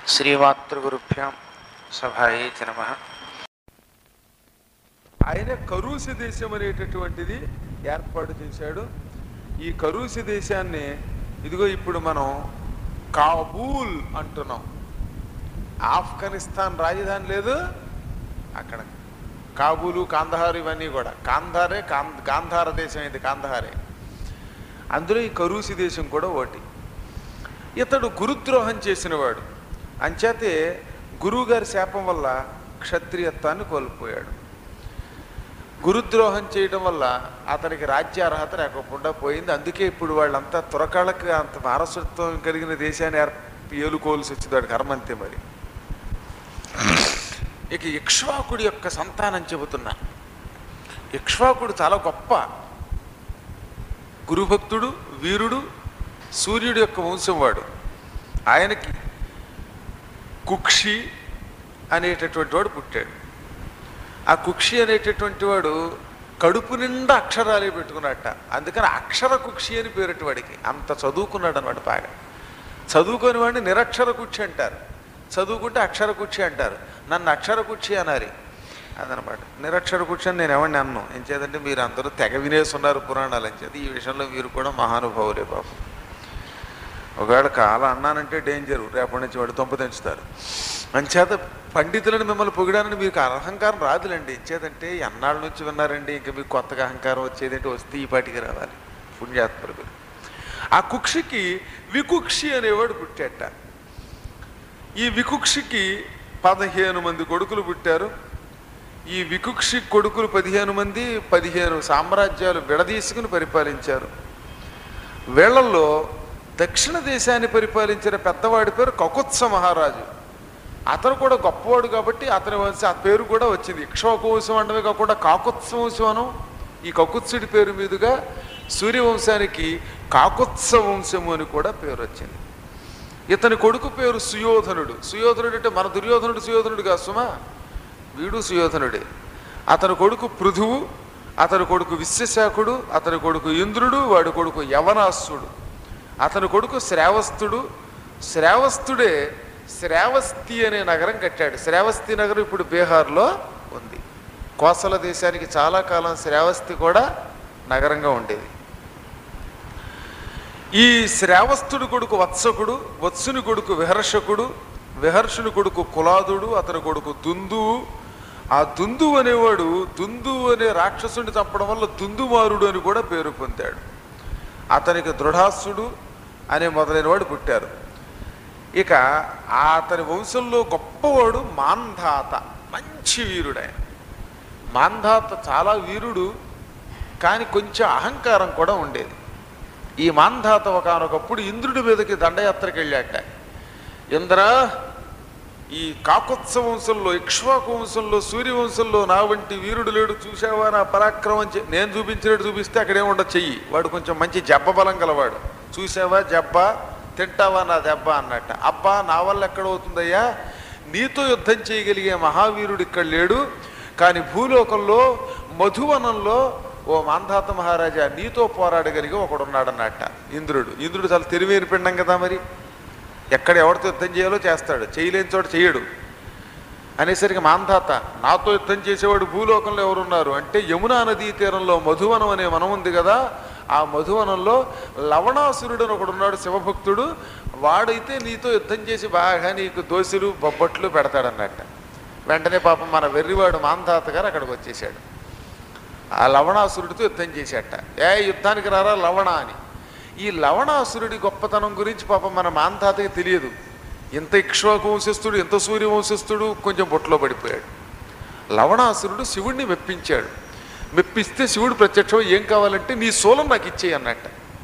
శ్రీమాతృగురుభ్యాం సభాయే నమ ఆయన కరూసి దేశం అనేటటువంటిది ఏర్పాటు చేశాడు ఈ కరూసి దేశాన్ని ఇదిగో ఇప్పుడు మనం కాబూల్ అంటున్నాం ఆఫ్ఘనిస్తాన్ రాజధాని లేదు అక్కడ కాబూలు కాందహారు ఇవన్నీ కూడా కాంధారే కాం గాంధార దేశం ఇది కాందహారే అందులో ఈ కరూసి దేశం కూడా ఒకటి ఇతడు గురుద్రోహం చేసినవాడు అంచేతే గురువుగారి శాపం వల్ల క్షత్రియత్వాన్ని కోల్పోయాడు గురుద్రోహం చేయడం వల్ల అతనికి రాజ్యార్హత లేకుండా పోయింది అందుకే ఇప్పుడు వాళ్ళంతా తురకాళ్ళకి అంత వారసత్వం కలిగిన దేశాన్ని ఏర్ ఏలుకోవాల్సి వచ్చింది వాడి కర్మంతే మరి ఇక ఇక్ష్వాకుడి యొక్క సంతానం చెబుతున్నా ఇక్ష్వాకుడు చాలా గొప్ప గురుభక్తుడు వీరుడు సూర్యుడి యొక్క వంశం వాడు ఆయనకి కుక్షి అనేటటువంటి వాడు పుట్టాడు ఆ కుక్షి అనేటటువంటి వాడు కడుపు నిండా అక్షరాలే పెట్టుకున్నట్ట అందుకని అక్షర కుక్షి అని పేరటి వాడికి అంత చదువుకున్నాడు అనమాట బాగా చదువుకొని వాడిని నిరక్షర కుక్షి అంటారు చదువుకుంటే అక్షర కుక్షి అంటారు నన్ను అక్షర కుక్షి అనాలి అదనమాట నిరక్షర కుక్షి అని నేను ఎవరిని అన్ను ఏం చేదంటే మీరు అందరూ తెగ వినేస్తున్నారు పురాణాలు అని చేతి ఈ విషయంలో మీరు కూడా మహానుభావులే పాపం ఒకవేళ కాల అన్నానంటే డేంజర్ రేపటి నుంచి వాడు తొంప తెంచుతారు అంచేత పండితులను మిమ్మల్ని పొగిడానని మీకు అహంకారం రాదులేండి ఇచ్చేదంటే ఎన్నాళ్ళ నుంచి విన్నారండి ఇంకా మీకు కొత్తగా అహంకారం వచ్చేదంటే వస్తే ఈ పాటికి రావాలి పుణ్యాత్మలు మీరు ఆ కుక్షికి వికుక్షి అనేవాడు పుట్టాట ఈ వికుక్షికి పదిహేను మంది కొడుకులు పుట్టారు ఈ వికుక్షి కొడుకులు పదిహేను మంది పదిహేను సామ్రాజ్యాలు విడదీసుకుని పరిపాలించారు వీళ్ళల్లో దక్షిణ దేశాన్ని పరిపాలించిన పెద్దవాడి పేరు కకుత్స మహారాజు అతను కూడా గొప్పవాడు కాబట్టి అతని వంశ ఆ పేరు కూడా వచ్చింది ఇక్ష్వాకు వంశం అంటమే కాకుండా కాకుత్స వంశం అను ఈ కకుత్సుడి పేరు మీదుగా సూర్యవంశానికి కాకుత్స వంశము అని కూడా పేరు వచ్చింది ఇతని కొడుకు పేరు సుయోధనుడు సుయోధనుడు అంటే మన దుర్యోధనుడు సుయోధనుడు కాదు సుమా వీడు సుయోధనుడే అతని కొడుకు పృథువు అతని కొడుకు విశ్వశాఖుడు అతని కొడుకు ఇంద్రుడు వాడి కొడుకు యవనాసుడు అతని కొడుకు శ్రావస్తుడు శ్రావస్తుడే శ్రావస్తి అనే నగరం కట్టాడు శ్రావస్తి నగరం ఇప్పుడు బీహార్లో ఉంది కోసల దేశానికి చాలా కాలం శ్రావస్తి కూడా నగరంగా ఉండేది ఈ శ్రావస్తుడి కొడుకు వత్సకుడు వత్సుని కొడుకు విహర్షకుడు విహర్షుని కొడుకు కులాదుడు అతని కొడుకు దుందువు ఆ దుందువు అనేవాడు దుందువు అనే రాక్షసుని చంపడం వల్ల దుందుమారుడు అని కూడా పేరు పొందాడు అతనికి దృఢాసుడు అనే మొదలైన వాడు పుట్టారు ఇక ఆ అతని వంశంలో గొప్పవాడు మాంధాత మంచి వీరుడు ఆయన మాంధాత చాలా వీరుడు కానీ కొంచెం అహంకారం కూడా ఉండేది ఈ మాంధాత ఒకనొకప్పుడు ఇంద్రుడి మీదకి దండయాత్రకి వెళ్ళాట ఇంద్ర ఈ కాకుత్స వంశంలో ఇక్ష్వాకు వంశంలో సూర్యవంశంలో నా వంటి వీరుడు లేడు చూసావా నా పరాక్రమం చే- నేను చూపించినట్టు చూపిస్తే అక్కడే ఉండ చెయ్యి వాడు కొంచెం మంచి జబ్బ బలం గలవాడు చూసావా జబ్బ తింటావా నా దెబ్బ అన్నట్ట అబ్బా నా వల్ల ఎక్కడవుతుందయ్యా నీతో యుద్ధం చేయగలిగే మహావీరుడు ఇక్కడ లేడు కానీ భూలోకంలో మధువనంలో ఓ మాంధాత మహారాజా నీతో పోరాడగలిగి ఒకడున్నాడన్నట్ట ఇంద్రుడు ఇంద్రుడు చాలా తెలివైన పిండం కదా మరి ఎక్కడ ఎవరితో యుద్ధం చేయాలో చేస్తాడు చేయలేని చోట చేయడు అనేసరికి మాంధాత నాతో యుద్ధం చేసేవాడు భూలోకంలో ఎవరున్నారు అంటే యమునా నదీ తీరంలో మధువనం అనే వనం ఉంది కదా ఆ మధువనంలో లవణాసురుడు అని ఒకడున్నాడు శివభక్తుడు వాడైతే నీతో యుద్ధం చేసి బాగా నీకు దోశలు బొబ్బట్లు పెడతాడన్నట్ట వెంటనే పాపం మన వెర్రివాడు మాంధాత గారు అక్కడికి వచ్చేసాడు ఆ లవణాసురుడితో యుద్ధం చేశాట ఏ యుద్ధానికి రారా లవణ అని ఈ లవణాసురుడి గొప్పతనం గురించి పాపం మన మాంతాతకి తెలియదు ఇంత ఇక్ష్వాకు వంశస్థుడు ఇంత సూర్య వంశస్థుడు కొంచెం బొట్లో పడిపోయాడు లవణాసురుడు శివుణ్ణి మెప్పించాడు మెప్పిస్తే శివుడు ప్రత్యక్షం ఏం కావాలంటే నీ శూలం నాకు ఇచ్చేయి అన్నట్ట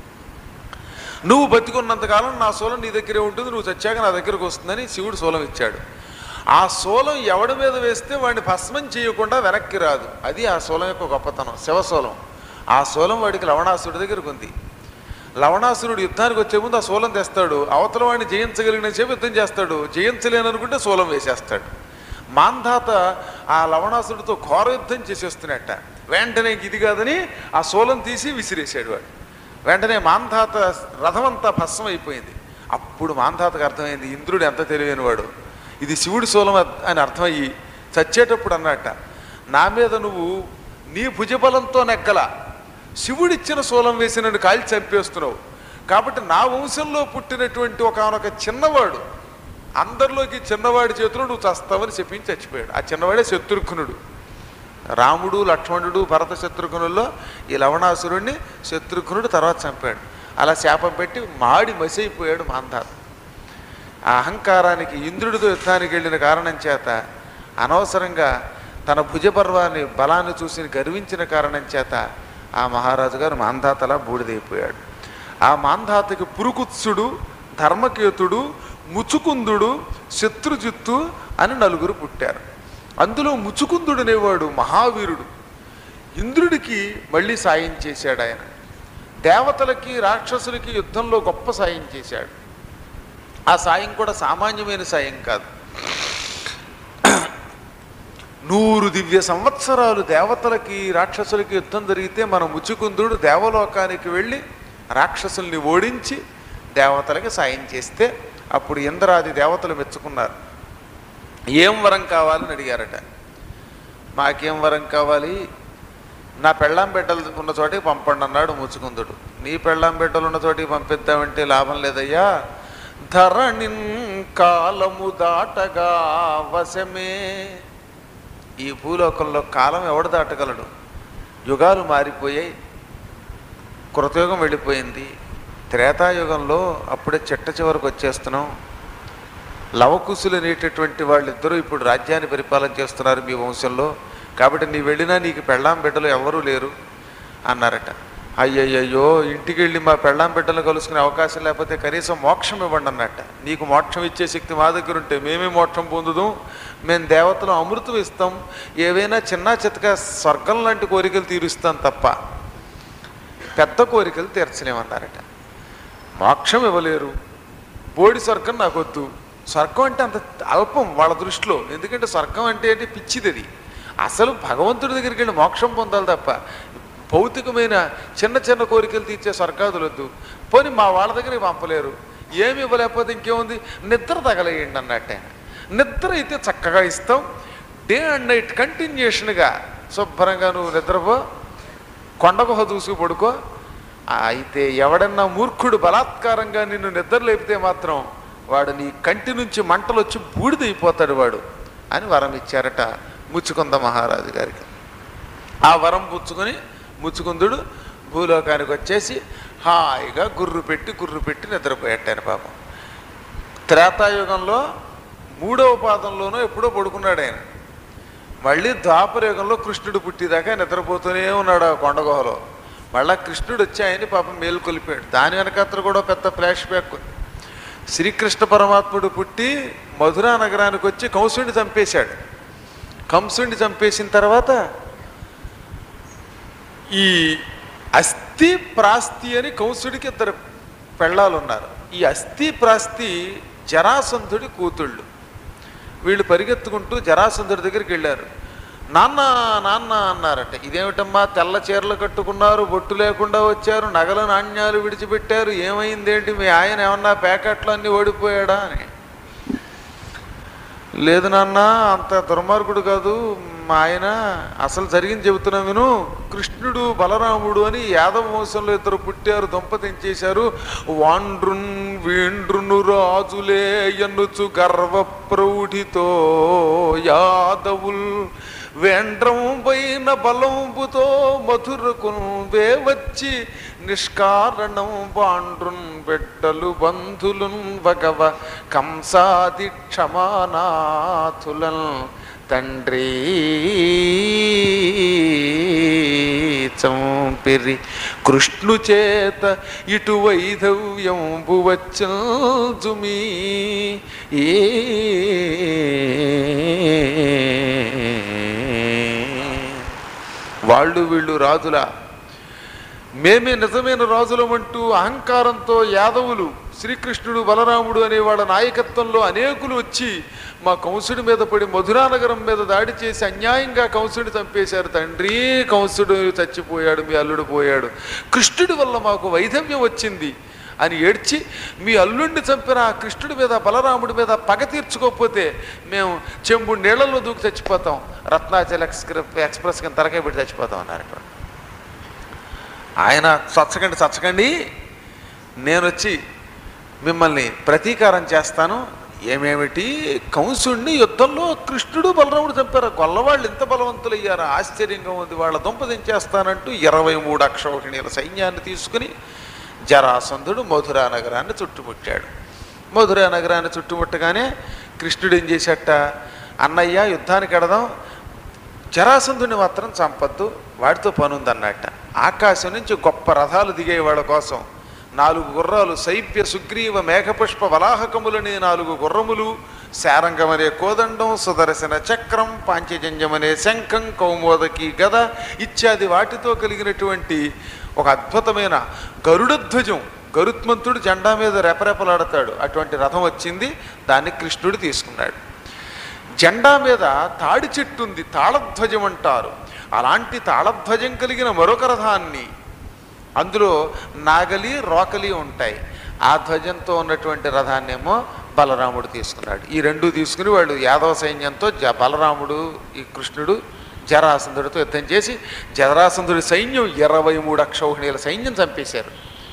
నువ్వు బతికున్నంతకాలం నా శూలం నీ దగ్గరే ఉంటుంది నువ్వు చచ్చాక నా దగ్గరకు వస్తుందని శివుడు శూలం ఇచ్చాడు ఆ శూలం ఎవడి మీద వేస్తే వాడిని భస్మం చేయకుండా వెనక్కి రాదు అది ఆ శూలం యొక్క గొప్పతనం శివశూలం ఆ శూలం వాడికి లవణాసురుడి దగ్గరకు ఉంది లవణాసురుడు యుద్ధానికి వచ్చే ముందు ఆ శూలం తెస్తాడు అవతల వాడిని జయించగలిగిన సేపు యుద్ధం చేస్తాడు జయించలేననుకుంటే శూలం వేసేస్తాడు మాంధాత ఆ లవణాసురుడితో ఘోర యుద్ధం చేసేస్తున్నట్ట వెంటనే ఇది కాదని ఆ శూలం తీసి విసిరేసాడు వాడు వెంటనే మాంధాత రథం అంతా భస్మం అయిపోయింది అప్పుడు మాంధాతకు అర్థమైంది ఇంద్రుడు ఎంత తెలివైనవాడు ఇది శివుడి శూలం అని అర్థమయ్యి చచ్చేటప్పుడు అన్నట్ట నా మీద నువ్వు నీ భుజబలంతో నెక్కల శివుడిచ్చిన శూలం వేసి నన్ను కాల్చి చంపేస్తున్నావు కాబట్టి నా వంశంలో పుట్టినటువంటి ఒకనొక చిన్నవాడు అందరిలోకి చిన్నవాడి చేతిలో నువ్వు చస్తావని చెప్పించి చచ్చిపోయాడు ఆ చిన్నవాడే శత్రుఘ్నుడు రాముడు లక్ష్మణుడు భరత శత్రుఘ్నుల్లో ఈ లవణాసురుణ్ణి శత్రుఘ్నుడు తర్వాత చంపాడు అలా శాపం పెట్టి మాడి మసైపోయాడు మాంధాత ఆ అహంకారానికి ఇంద్రుడితో యుద్ధానికి వెళ్ళిన కారణం చేత అనవసరంగా తన భుజపర్వాన్ని బలాన్ని చూసి గర్వించిన కారణం చేత ఆ మహారాజు గారు మాంధాతలా బూడిదైపోయాడు ఆ మాంధాతకి పురుకుత్సుడు ధర్మకేతుడు ముచుకుందుడు శత్రుజిత్తు అని నలుగురు పుట్టారు అందులో ముచుకుందుడు అనేవాడు మహావీరుడు ఇంద్రుడికి మళ్ళీ సాయం చేశాడు ఆయన దేవతలకి రాక్షసులకి యుద్ధంలో గొప్ప సాయం చేశాడు ఆ సాయం కూడా సామాన్యమైన సాయం కాదు నూరు దివ్య సంవత్సరాలు దేవతలకి రాక్షసులకి యుద్ధం జరిగితే మన ముచుకుందుడు దేవలోకానికి వెళ్ళి రాక్షసుల్ని ఓడించి దేవతలకి సాయం చేస్తే అప్పుడు ఇంద్రాది దేవతలు మెచ్చుకున్నారు ఏం వరం కావాలని అడిగారట మాకేం వరం కావాలి నా పెళ్ళాం బిడ్డలు ఉన్న చోటికి పంపండి అన్నాడు ముచ్చుకుందుడు నీ పెళ్ళాం బిడ్డలు ఉన్న చోటికి పంపిద్దామంటే లాభం లేదయ్యా ధరణిన్ కాలము దాటగా వశమే ఈ భూలోకంలో కాలం ఎవడు దాటగలడు యుగాలు మారిపోయాయి కృతయుగం వెళ్ళిపోయింది త్రేతాయుగంలో అప్పుడే చిట్ట చివరికి వచ్చేస్తున్నాం లవకుశులు అనేటటువంటి వాళ్ళిద్దరూ ఇప్పుడు రాజ్యాన్ని పరిపాలన చేస్తున్నారు మీ వంశంలో కాబట్టి నీ వెళ్ళినా నీకు పెళ్ళాం బిడ్డలు ఎవరూ లేరు అన్నారట అయ్యయ్యో ఇంటికి వెళ్ళి మా పెళ్ళాం బిడ్డలు కలుసుకునే అవకాశం లేకపోతే కనీసం మోక్షం ఇవ్వండి అన్నట్ట నీకు మోక్షం ఇచ్చే శక్తి మా దగ్గర ఉంటే మేమే మోక్షం పొందుదాం మేము దేవతలు అమృతం ఇస్తాం ఏవైనా చిన్న చితక స్వర్గం లాంటి కోరికలు తీరుస్తాం తప్ప పెద్ద కోరికలు తీర్చలేమన్నారట మోక్షం ఇవ్వలేరు బోడి స్వర్గం నాకు వద్దు స్వర్గం అంటే అంత అల్పం వాళ్ళ దృష్టిలో ఎందుకంటే స్వర్గం అంటే ఏంటి పిచ్చిది అది అసలు భగవంతుడి దగ్గరికి వెళ్ళి మోక్షం పొందాలి తప్ప భౌతికమైన చిన్న చిన్న కోరికలు తీర్చే స్వర్గాదులు వద్దు పోనీ మా వాళ్ళ దగ్గరికి పంపలేరు ఏమి ఇవ్వలేకపోతే ఇంకేముంది నిద్ర తగలేయండి అన్నట్టే నిద్ర అయితే చక్కగా ఇస్తాం డే అండ్ నైట్ కంటిన్యూషన్గా శుభ్రంగా నువ్వు నిద్రపో కొండగుహ చూసి పడుకో ఆ, అయితే ఎవడన్నా మూర్ఖుడు బలాత్కారంగా నిన్ను నిద్ర లేపితే మాత్రం వాడు నీ కంటి నుంచి మంటలు వచ్చి బూడిదైపోతాడు వాడు అని వరం ఇచ్చారట ముచ్చుకుంద మహారాజు గారికి ఆ వరం పుచ్చుకొని ముచ్చుకుందుడు భూలోకానికి వచ్చేసి హాయిగా గుర్రు పెట్టి గుర్రు పెట్టి నిద్రపోయాటాను పాపం త్రేతాయుగంలో మూడవ పాదంలోనో ఎప్పుడో పడుకున్నాడు ఆయన మళ్ళీ ద్వాపరయుగంలో కృష్ణుడు పుట్టిదాకా నిద్రపోతూనే ఉన్నాడు ఆ కొండగుహలో మళ్ళా కృష్ణుడు వచ్చి ఆయన్ని పాపం మేలుకొలిపాడు దాని వెనకాత్ర కూడా పెద్ద ఫ్లాష్ బ్యాక్ ఉంది శ్రీకృష్ణ పరమాత్ముడు పుట్టి మధురా నగరానికి వచ్చి కంసుడిని చంపేశాడు కంసుడిని చంపేసిన తర్వాత ఈ అస్థి ప్రాస్తి అని కంసుడికి ఇద్దరు పెళ్ళాలు ఉన్నారు ఈ అస్థి ప్రాస్తి జరాసంధుడి కూతుళ్ళు వీళ్ళు పరిగెత్తుకుంటూ జరాసంధుడి దగ్గరికి వెళ్ళారు నాన్న నాన్న అన్నారట ఇదేమిటమ్మా తెల్ల చీరలు కట్టుకున్నారు బొట్టు లేకుండా వచ్చారు నగల నాణ్యాలు విడిచిపెట్టారు ఏమైందేంటి మీ ఆయన ఏమన్నా ప్యాకెట్లు అన్నీ ఓడిపోయాడా అని లేదు నాన్న అంత దుర్మార్గుడు కాదు మా ఆయన అసలు జరిగింది చెబుతున్నా విను కృష్ణుడు బలరాముడు అని యాదవ వంశంలో ఇద్దరు పుట్టారు దంపతించేశారు వాండ్రున్ వీండ్రును రాజులే ఎన్నుచు గర్వ ప్రౌఢితో యాదవుల్ వేండ్రం పైన బలంబుతో మధురకు వేవచ్చి నిష్కారణం బాండ్రున్ బిడ్డలు బంధులున్ భగవ కంసాది క్షమానాథులన్ తండ్రి చంపిరి కృష్ణు చేత ఇటు వైధవ్యంబు వచ్చుమి వాళ్ళు వీళ్ళు రాజుల మేమే నిజమైన రాజులమంటూ అహంకారంతో యాదవులు శ్రీకృష్ణుడు బలరాముడు అనే వాళ్ళ నాయకత్వంలో అనేకులు వచ్చి మా కంసుడి మీద పడి మధురానగరం మీద దాడి చేసి అన్యాయంగా కంసుడిని చంపేశారు తండ్రి కంసుడు చచ్చిపోయాడు మీ అల్లుడు పోయాడు కృష్ణుడి వల్ల మాకు వైధవ్యం వచ్చింది అని ఏడ్చి మీ అల్లుండి చంపిన ఆ కృష్ణుడి మీద బలరాముడి మీద పగ తీర్చుకోకపోతే మేము చెంబు నీళ్లలో దూకి చచ్చిపోతాం రత్నాచల్ ఎక్స్ప్రెస్ ఎక్స్ప్రెస్ కింద తలకాయ పెట్టి చచ్చిపోతాం అన్నారు ఆయన చచ్చకండి చచ్చకండి నేను వచ్చి మిమ్మల్ని ప్రతీకారం చేస్తాను ఏమేమిటి కంసుడిని యుద్ధంలో కృష్ణుడు బలరాముడు చంపారు గొల్లవాళ్ళు ఇంత బలవంతులయ్యారా ఆశ్చర్యంగా ఉంది వాళ్ళ దుంపదించేస్తానంటూ ఇరవై మూడు అక్షౌహిణీల సైన్యాన్ని తీసుకుని జరాసంధుడు మధురా నగరాన్ని చుట్టుముట్టాడు మధురా నగరాన్ని చుట్టుముట్టగానే కృష్ణుడు ఏం చేశాట అన్నయ్య యుద్ధానికి ఎడదాం జరాసంధుని మాత్రం చంపద్దు వాడితో పనుందన్నట్ట ఆకాశం నుంచి గొప్ప రథాలు దిగే వాళ్ళ కోసం నాలుగు గుర్రాలు శైప్య సుగ్రీవ మేఘపుష్ప వలాహకములనే నాలుగు గుర్రములు శారంగమనే కోదండం సుదర్శన చక్రం పాంచజన్యమనే శంఖం కౌమోదకి గద ఇత్యాది వాటితో కలిగినటువంటి ఒక అద్భుతమైన గరుడధ్వజం గరుత్మంతుడు జెండా మీద రెపరెపలాడతాడు అటువంటి రథం వచ్చింది దాన్ని కృష్ణుడు తీసుకున్నాడు జెండా మీద తాడి చెట్టు ఉంది తాళధ్వజం అంటారు అలాంటి తాళధ్వజం కలిగిన మరొక రథాన్ని అందులో నాగలి రోకలి ఉంటాయి ఆ ధ్వజంతో ఉన్నటువంటి రథాన్నేమో బలరాముడు తీసుకున్నాడు ఈ రెండు తీసుకుని వాళ్ళు యాదవ సైన్యంతో జ బలరాముడు ఈ కృష్ణుడు జరాసంధుడితో యుద్ధం చేసి జరాసంధుడి సైన్యం ఇరవై మూడు అక్షౌహిణీల సైన్యం చంపేశారు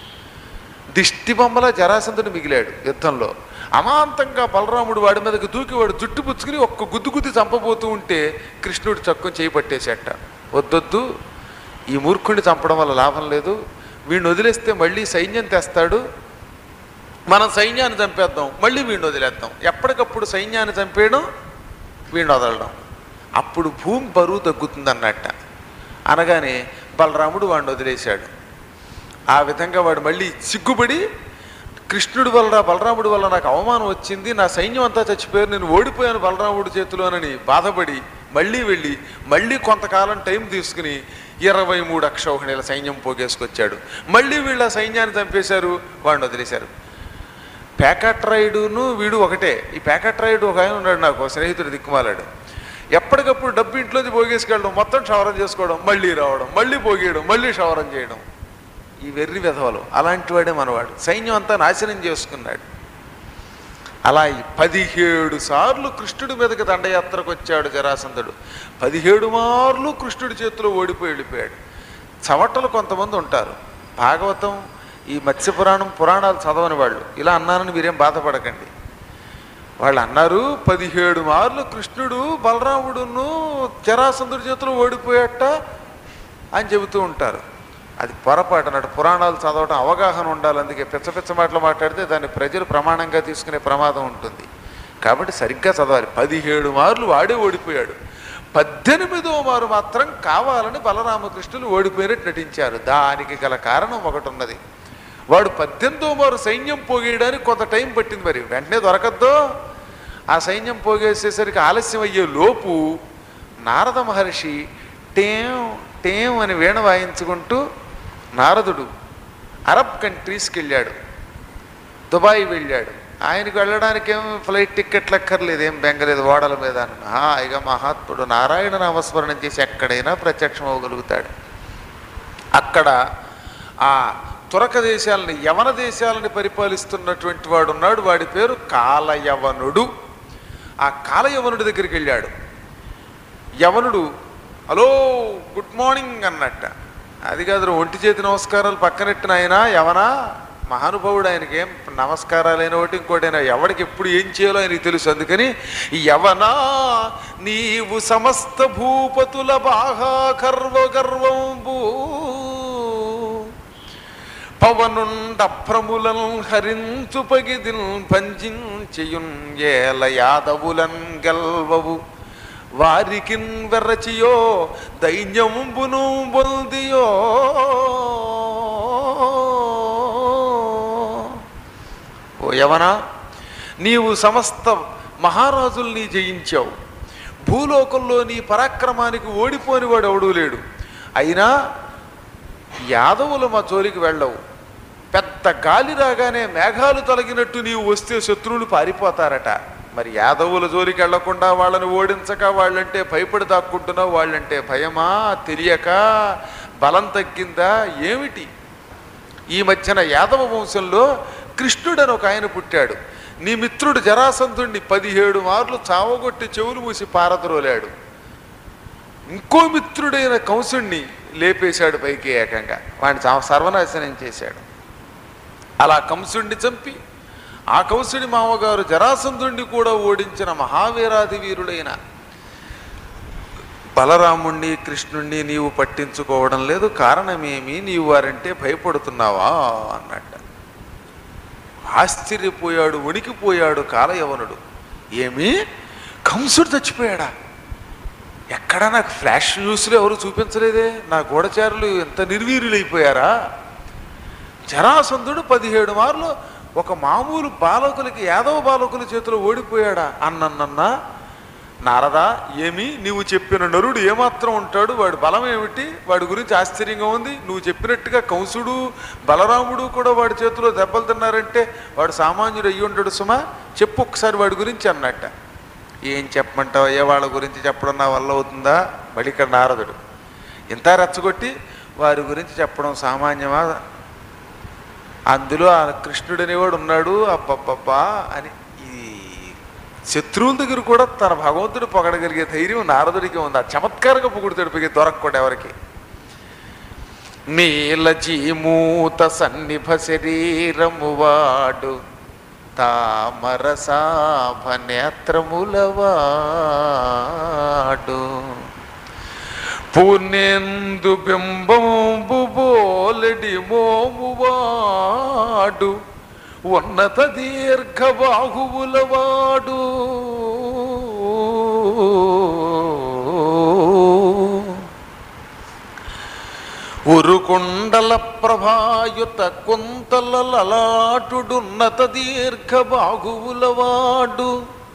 దిష్టి బొమ్మల జరాసంధుడు మిగిలాడు యుద్ధంలో అమాంతంగా బలరాముడు వాడి మీదకి దూకి వాడు జుట్టు పుచ్చుకుని ఒక్క గుద్దు గుద్ది చంపబోతూ ఉంటే కృష్ణుడు చక్కుని చేయి పట్టేసేట వద్దొద్దు ఈ మూర్ఖుడిని చంపడం వల్ల లాభం లేదు వీడిని వదిలేస్తే మళ్ళీ సైన్యం తెస్తాడు మనం సైన్యాన్ని చంపేద్దాం మళ్ళీ వీడిని వదిలేద్దాం ఎప్పటికప్పుడు సైన్యాన్ని చంపేయడం వీడిని వదలడం అప్పుడు భూమి బరువు తగ్గుతుందన్నట్ట అనగానే బలరాముడు వాడిని వదిలేశాడు ఆ విధంగా వాడు మళ్ళీ సిగ్గుపడి కృష్ణుడి వల్ల బలరాముడి వల్ల నాకు అవమానం వచ్చింది నా సైన్యం అంతా చచ్చిపోయారు నేను ఓడిపోయాను బలరాముడి చేతిలోనని బాధపడి మళ్ళీ వెళ్ళి మళ్ళీ కొంతకాలం టైం తీసుకుని ఇరవై మూడు అక్షౌహిణీల సైన్యం పోగేసుకొచ్చాడు మళ్ళీ వీళ్ళ సైన్యాన్ని చంపేశారు వాడిని వదిలేశారు ప్యాకాట్రాయుడును వీడు ఒకటే ఈ ప్యాకాట్రాయుడు ఒక ఆయన ఉన్నాడు నాకు ఒక స్నేహితుడు దిక్కుమాలాడు ఎప్పటికప్పుడు డబ్బు ఇంట్లోంచి పోగేసుకెళ్ళడం మొత్తం క్షవరం చేసుకోవడం మళ్ళీ రావడం మళ్ళీ పోగేయడం మళ్ళీ క్షవరం చేయడం ఈ వెర్రి విధవలు అలాంటి వాడే మనవాడు సైన్యం అంతా నాశనం చేసుకున్నాడు అలా ఈ పదిహేడు సార్లు కృష్ణుడి మీదకి దండయాత్రకు వచ్చాడు జరాసంధుడు పదిహేడు మార్లు కృష్ణుడి చేతిలో ఓడిపోయి వెళ్ళిపోయాడు చవటలు కొంతమంది ఉంటారు భాగవతం ఈ మత్స్యపురాణం పురాణాలు చదవని వాళ్ళు ఇలా అన్నానని మీరేం బాధపడకండి వాళ్ళు అన్నారు పదిహేడు మార్లు కృష్ణుడు బలరాముడును జరాసంధుడి చేతిలో ఓడిపోయాట అని చెబుతూ ఉంటారు అది పొరపాటు అన్నట్టు పురాణాలు చదవటం అవగాహన ఉండాలి అందుకే పిచ్చ పిచ్చ మాటలు మాట్లాడితే దాన్ని ప్రజలు ప్రమాణంగా తీసుకునే ప్రమాదం ఉంటుంది కాబట్టి సరిగ్గా చదవాలి పదిహేడు మార్లు వాడే ఓడిపోయాడు పద్దెనిమిదో మారు మాత్రం కావాలని బలరామకృష్ణులు ఓడిపోయినట్టు నటించారు దానికి గల కారణం ఒకటి ఉన్నది వాడు పద్దెనిమిదో మారు సైన్యం పోగేయడానికి కొంత టైం పట్టింది మరి వెంటనే దొరకద్దో ఆ సైన్యం పోగేసేసరికి ఆలస్యం అయ్యే లోపు నారద మహర్షి టేం టేం అని వీణ వాయించుకుంటూ నారదుడు అరబ్ కంట్రీస్కి వెళ్ళాడు దుబాయ్ వెళ్ళాడు ఆయనకు వెళ్ళడానికి ఏం ఫ్లైట్ టిక్కెట్లు ఎక్కర్లేదు ఏం బెంగలేదు ఓడల మీద అన్న హాయిగా మహాత్ముడు నారాయణ నామస్మరణం చేసి ఎక్కడైనా ప్రత్యక్షం అవ్వగలుగుతాడు అక్కడ ఆ తురక దేశాలని యవన దేశాలని పరిపాలిస్తున్నటువంటి వాడు ఉన్నాడు వాడి పేరు కాలయవనుడు ఆ కాలయవనుడి దగ్గరికి వెళ్ళాడు యవనుడు హలో గుడ్ మార్నింగ్ అన్నట్ట అది కాదు ఒంటి చేతి నమస్కారాలు పక్కనెట్టిన ఆయన యవనా మహానుభావుడు ఆయనకి ఏం నమస్కారాలైన ఒకటి ఇంకోటైనా ఎవడికి ఎప్పుడు ఏం చేయాలో ఆయనకి తెలుసు అందుకని యవనా నీవు సమస్త భూపతుల బాహా గర్వ గర్వంబు పవనుండభ్రములన్ హరించు పగిదిన్ భంజించియున్ ఏల యాదవులన్ గెల్వవు వారికిన్ వెరచియో దైన్యంబును బొల్దియో ఓ యవనా నీవు సమస్త మహారాజుల్ని జయించావు భూలోకంలో నీ పరాక్రమానికి ఓడిపోని వాడు ఎవడూ లేడు అయినా యాదవులు మా జోలికి వెళ్ళవు పెద్ద గాలి రాగానే మేఘాలు తొలగినట్టు నీవు వస్తే శత్రువులు పారిపోతారట మరి యాదవుల జోలికి వెళ్లకుండా వాళ్ళని ఓడించక వాళ్ళంటే భయపడి దాక్కుంటున్నావు వాళ్ళంటే భయమా తెలియక బలం తగ్గిందా ఏమిటి ఈ మధ్యన యాదవ వంశంలో కృష్ణుడని ఒక ఆయన పుట్టాడు నీ మిత్రుడు జరాసంధుణ్ణి పదిహేడు మార్లు చావగొట్టి చెవులు మూసి పారద్రోలాడు ఇంకో మిత్రుడైన కంసుణ్ణి లేపేశాడు పైకి ఏకంగా వాడిని చా- సర్వనాశనం చేశాడు అలా కంసుడిని చంపి ఆ కంసుడి మామగారు జరాసంధుణ్ణి కూడా ఓడించిన మహావీరాది వీరుడైన బలరాముణ్ణి కృష్ణుణ్ణి నీవు పట్టించుకోవడం లేదు కారణమేమి నీవు వారంటే భయపడుతున్నావా అన్నట్ట ఆశ్చర్యపోయాడు వణికిపోయాడు కాలయవనుడు ఏమి కంసుడు చచ్చిపోయాడా ఎక్కడా నాకు ఫ్లాష్ న్యూస్లో ఎవరు చూపించలేదే నా గూఢచారులు ఎంత నిర్వీర్యులైపోయారా జరాసంధుడు పదిహేడు మార్లు ఒక మామూలు బాలకులకి యాదవ బాలకుల చేతిలో ఓడిపోయాడా అన్నన్నన్నా నారదా ఏమి నువ్వు చెప్పిన నరుడు ఏమాత్రం ఉంటాడు వాడి బలం ఏమిటి వాడి గురించి ఆశ్చర్యంగా ఉంది నువ్వు చెప్పినట్టుగా కంసుడు బలరాముడు కూడా వాడి చేతిలో దెబ్బలు తిన్నారంటే వాడు సామాన్యుడు అయ్యి ఉంటాడు సుమా చెప్పు ఒకసారి వాడి గురించి అన్నట్ట ఏం చెప్పమంటావు ఏ వాళ్ళ గురించి చెప్పడం నా వల్ల అవుతుందా మళ్ళీ ఇక్కడ నారదుడు ఇంత రెచ్చగొట్టి వారి గురించి చెప్పడం సామాన్యమా అందులో ఆ కృష్ణుడు అనేవాడు ఉన్నాడు అబ్బబ్బబ్బా అని ఈ శత్రువుల దగ్గర కూడా తన భగవంతుడు పొగడగలిగే ధైర్యం నారదుడికి ఉంది ఆ చమత్కారంగా పొగుడుతాడు పైకి దొరకకుండా ఎవరికి నీలజీమూత సన్నిభ శరీరము వాడు తామరసాభ నేత్రములవాడు పూర్ణేందు బింబంబు బోలెడి మోమువాడు ఉన్నత దీర్ఘ బాహువులవాడు ఉరుకుండల ప్రభాయుత కుంతల లలాటుడున్నత దీర్ఘ బాహువులవాడు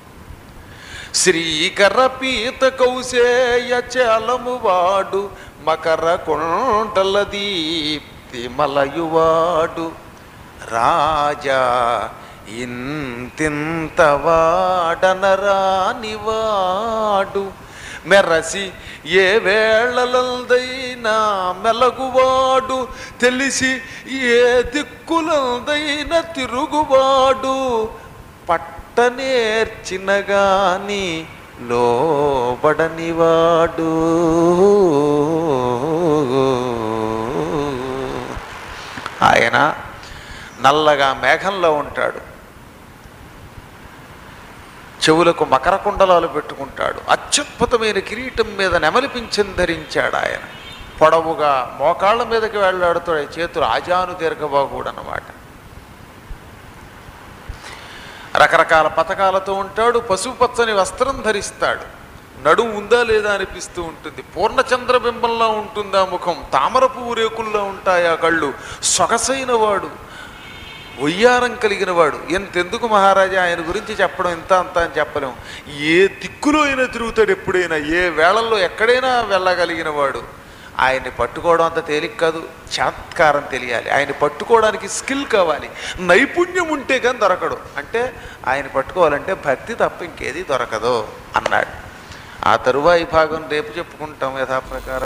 శ్రీకర పీత కౌశేయ చలము వాడు మకర కుండల దీప్తి మలయువాడు రాజా ఇంతింత వాడనరానివాడు మెరసి ఏ వేళలందైనా మెలగువాడు తెలిసి ఏ దిక్కులందైన తిరుగువాడు పట్టనేర్చిన గాని లోబడనివాడు ఆయన నల్లగా మేఘంలో ఉంటాడు చెవులకు మకర కుండలాలు పెట్టుకుంటాడు అత్యద్భుతమైన కిరీటం మీద నెమలిపించం ధరించాడు ఆయన పొడవుగా మోకాళ్ళ మీదకి వెళ్ళాడుతాడు ఆ చేతులు ఆజాను దీర్ఘబాగుడు అన్నమాట రకరకాల పథకాలతో ఉంటాడు పసుపు పచ్చని వస్త్రం ధరిస్తాడు నడుము ఉందా లేదా అనిపిస్తూ ఉంటుంది పూర్ణచంద్రబింబంలా ఉంటుందా ముఖం తామర పువ్వు రేకుల్లో ఉంటాయా కళ్ళు సొగసైన వాడు ఒయ్యారం కలిగిన వాడు ఎంతెందుకు మహారాజా ఆయన గురించి చెప్పడం ఇంత అంత అని చెప్పలేం ఏ దిక్కులో అయినా తిరుగుతాడు ఎప్పుడైనా ఏ వేళల్లో ఎక్కడైనా వెళ్ళగలిగిన వాడు ఆయన్ని పట్టుకోవడం అంత తేలిక కాదు చమత్కారం తెలియాలి ఆయన పట్టుకోవడానికి స్కిల్ కావాలి నైపుణ్యం ఉంటే కానీ దొరకడు అంటే ఆయన పట్టుకోవాలంటే భక్తి తప్ప ఇంకేది దొరకదు అన్నాడు ఆ తరువాయి భాగం రేపు చెప్పుకుంటాం యథాప్రకారం